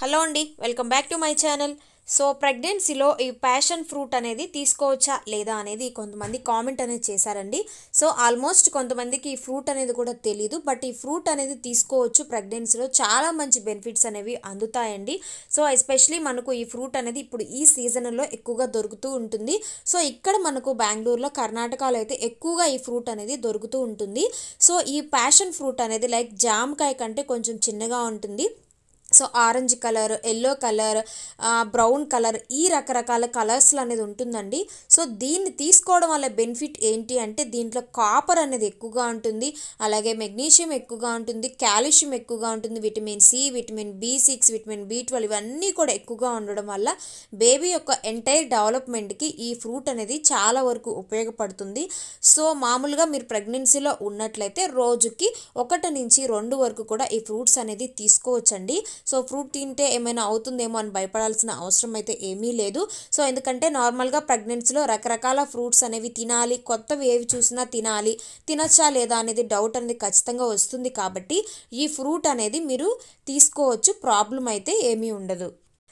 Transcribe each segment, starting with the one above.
hello అండి welcome back to my channel so ప్రెగ్నెన్సీలో ఈ ప్యాషన్ ఫ్రూట్ అనేది తీసుకోవచ్చా లేదా అనేది కొంతమంది కామెంట్ అనేది చేశారండి సో ఆల్మోస్ట్ కొంతమందికి ఈ ఫ్రూట్ అనేది కూడా తెలీదు బట్ ఈ ఫ్రూట్ అనేది తీసుకోవచ్చు ప్రెగ్నెన్సీలో చాలా మంచి బెనిఫిట్స్ అనేవి అందుతాయండి సో ఎస్పెషలీ మనకు ఈ ఫ్రూట్ అనేది ఇప్పుడు ఈ సీజన్లో ఎక్కువగా దొరుకుతూ ఉంటుంది సో ఇక్కడ మనకు బెంగళూరులో కర్ణాటకలో అయితే ఎక్కువగా ఈ ఫ్రూట్ అనేది దొరుకుతూ ఉంటుంది సో ఈ ప్యాషన్ ఫ్రూట్ అనేది లైక్ జామకాయ కంటే కొంచెం చిన్నగా ఉంటుంది so orange colour yellow colour brown colour ఈ రకరకాల కలర్స్లో అనేది ఉంటుందండి సో దీన్ని తీసుకోవడం వల్ల బెనిఫిట్ ఏంటి అంటే దీంట్లో కాపర్ అనేది ఎక్కువగా ఉంటుంది అలాగే మెగ్నీషియం ఎక్కువగా ఉంటుంది కాల్షియం ఎక్కువగా ఉంటుంది vitamin C vitamin B six vitamin B twelve ఇవన్నీ కూడా ఎక్కువగా ఉండడం వల్ల బేబీ యొక్క ఎంటైర్ డెవలప్మెంట్కి ఈ ఫ్రూట్ అనేది చాలా వరకు ఉపయోగపడుతుంది సో మామూలుగా మీరు ప్రెగ్నెన్సీలో ఉన్నట్లయితే రోజుకి ఒకటి నుంచి రెండు వరకు కూడా ఈ ఫ్రూట్స్ అనేది తీసుకోవచ్చండి సో ఫ్రూట్ తింటే ఏమైనా అవుతుందేమో అని భయపడాల్సిన అవసరం అయితే ఏమీ లేదు సో ఎందుకంటే నార్మల్గా ప్రెగ్నెన్సీలో రకరకాల ఫ్రూట్స్ అనేవి తినాలి కొత్తవి ఏవి చూసినా తినాలి తినచ్చా లేదా అనేది డౌట్ అనేది ఖచ్చితంగా వస్తుంది కాబట్టి ఈ ఫ్రూట్ అనేది మీరు తీసుకోవచ్చు ప్రాబ్లం అయితే ఏమీ ఉండదు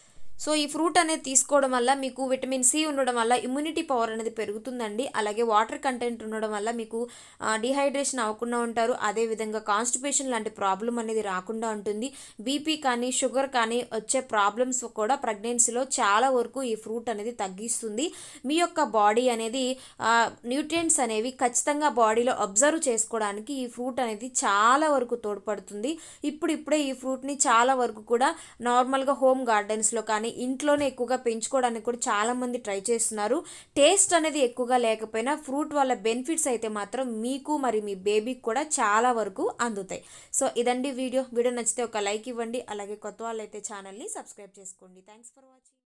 సో ఈ ఫ్రూట్ అనేది తీసుకోవడం వల్ల మీకు విటమిన్ సి ఉండడం వల్ల ఇమ్యూనిటీ పవర్ అనేది పెరుగుతుందండి అలాగే వాటర్ కంటెంట్ ఉండడం వల్ల మీకు డిహైడ్రేషన్ అవ్వకుండా ఉంటారు అదేవిధంగా కాన్స్టిపేషన్ లాంటి ప్రాబ్లం అనేది రాకుండా ఉంటుంది బీపీ కానీ షుగర్ కానీ వచ్చే ప్రాబ్లమ్స్ కూడా ప్రెగ్నెన్సీలో చాలా వరకు ఈ ఫ్రూట్ అనేది తగ్గిస్తుంది మీ యొక్క బాడీ అనేది న్యూట్రియంట్స్ అనేవి ఖచ్చితంగా బాడీలో అబ్జర్వ్ చేసుకోవడానికి ఈ ఫ్రూట్ అనేది చాలా వరకు తోడ్పడుతుంది ఇప్పుడు ఇప్పుడే ఈ ఫ్రూట్ని చాలా వరకు కూడా నార్మల్గా హోమ్ గార్డెన్స్లో కానీ ఇంట్లోనే ఎక్కువగా పెంచుకోవడానికి కూడా చాలామంది ట్రై చేస్తున్నారు టేస్ట్ అనేది ఎక్కువగా లేకపోయినా ఫ్రూట్ వల్ల బెనిఫిట్స్ అయితే మాత్రం మీకు మరి మీ బేబీకి కూడా చాలా వరకు అందుతాయి సో ఇదండి వీడియో వీడియో నచ్చితే ఒక లైక్ ఇవ్వండి అలాగే కొత్త వాళ్ళు అయితే ఛానల్ని సబ్స్క్రైబ్ చేసుకోండి థ్యాంక్స్ ఫర్ వాచింగ్